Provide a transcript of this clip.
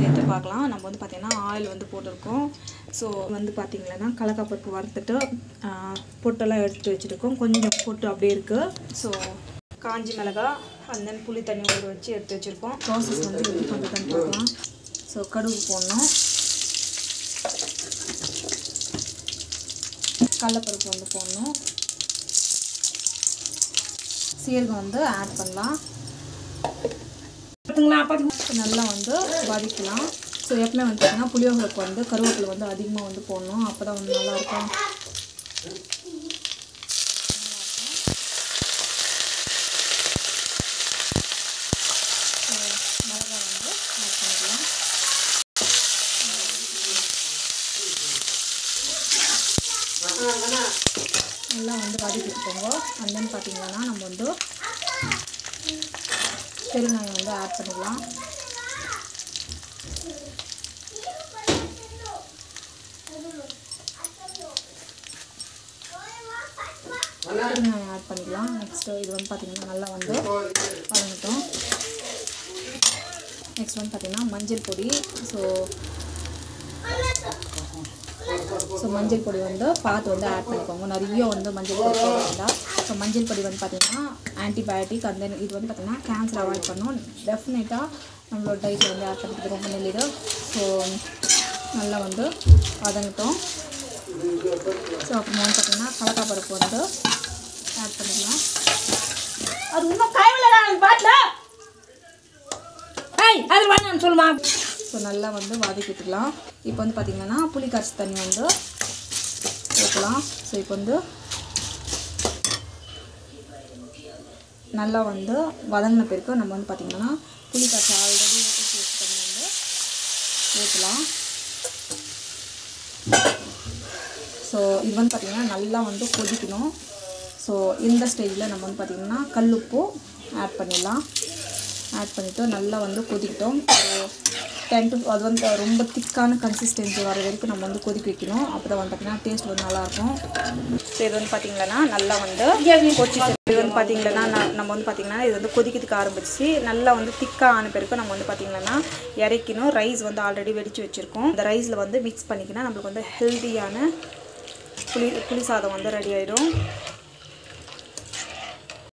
சேர்த்து பார்க்கலாம் நம்ம வந்து பார்த்திங்கன்னா ஆயில் வந்து போட்டிருக்கோம் ஸோ வந்து பார்த்திங்கன்னா கடலக்காப்பருப்பு வறுத்துட்டு ஆ, பொட்டெல்லாம் எடுத்து வச்சுருக்கோம் கொஞ்சம் பொட்டு அப்படியே இருக்குது ஸோ காஞ்சி மிளகா and then புளி தண்ணி ஊற வச்சு எடுத்து வச்சுருக்கோம் ப்ராசஸ் வந்து எப்படி பண்ணுறதுன்னு பார்க்கலாம் ஸோ கடுகு போடணும் கடலப்பருப்பு வந்து போடணும் சீரகம் வந்து ஆட் பண்ணலாம் நல்லா வந்து வதக்கலாம் ஸோ எப்பவுமே வந்து பார்த்தீங்கன்னா புளியோகருக்கு வந்து கருவேப்பிலை வந்து அதிகமாக வந்து போடணும் அப்போ தான் வந்து நல்லாயிருக்கும் மிளகா வந்து ஆட் பண்ணிக்கலாம் நல்லா வந்து வதக்கிட்டுக்கோங்க and then பார்த்தீங்கன்னா நம்ம வந்து பெருங்காயம் வந்து ஆட் பண்ணிடலாம் பெருங்காயம் ஆட் பண்ணிக்கலாம் நெக்ஸ்ட்டு இது வந்து பார்த்திங்கன்னா நல்லா வந்து வதங்கட்டும் நெக்ஸ்ட் வந்து பார்த்திங்கன்னா மஞ்சள் பொடி ஸோ ஸோ மஞ்சள் பொடி வந்து பார்த்து வந்து ஆட் பண்ணிக்கோங்க நிறைய வந்து மஞ்சள் பொடி போட வேண்டாம் ஸோ மஞ்சள் பொடி வந்து பார்த்திங்கன்னா ஆன்டிபயோட்டிக் அந்த இது வந்து பார்த்திங்கன்னா கேன்சர் அவாய்ட் பண்ணும் டெஃபினட்டாக நம்மளோட டயட்டில் வந்து ஆட் பண்ணுறது ரொம்ப நல்லது ஸோ நல்லா வந்து வதங்கட்டும் ஸோ அப்புறமா வந்து பார்த்திங்கன்னா கடலக்காப்பருப்பு வந்து ஆட் பண்ணிக்கலாம் அது இன்னும் கைவில பாட்டில் ஏய் அது வேணாம் சொல்லுமா ஸோ நல்லா வந்து வதக்கிட்டுக்கலாம் இப்போ வந்து பார்த்திங்கன்னா புளி கரைச்சி தண்ணி வந்து ஊற்றலாம் ஸோ இப்போ வந்து நல்லா வந்து வதங்கின பிறகு நம்ம வந்து பார்த்திங்கன்னா புளி கரைச்சி ஆல்ரெடி ஊற்றி வச்ச தண்ணி வந்து ஊற்றலாம் ஸோ இது வந்து பார்த்திங்கன்னா நல்லா வந்து கொதிக்கணும் ஸோ இந்த ஸ்டேஜில் நம்ம வந்து பார்த்திங்கன்னா கல்லுப்பு ஆட் பண்ணிடலாம் ஆட் பண்ணிவிட்டு நல்லா வந்து கொதிக்கிட்டோம் ஸோ டென் டு அது வந்து ரொம்ப திக்கான கன்சிஸ்டன்சி வர வரைக்கும் நம்ம வந்து கொதிக்க வைக்கணும் அப்போ தான் வந்து பார்த்திங்கன்னா டேஸ்ட் வந்து நல்லாயிருக்கும் ஸோ இது வந்து பார்த்திங்கன்னா நல்லா வந்து கொச்சி இது வந்து பார்த்திங்கன்னா ந- நம்ம வந்து பார்த்திங்கன்னா இது வந்து கொதிக்கிறதுக்கு ஆரம்பிச்சு நல்லா வந்து திக்காக ஆன பிறகு நம்ம வந்து பார்த்திங்கன்னா இறக்கணும் ரைஸ் வந்து ஆல்ரெடி வெடித்து வச்சுருக்கோம் இந்த ரைஸில் வந்து மிக்ஸ் பண்ணிக்கினா நம்மளுக்கு வந்து ஹெல்த்தியான புளி புளி சாதம் வந்து ரெடி ஆயிடும்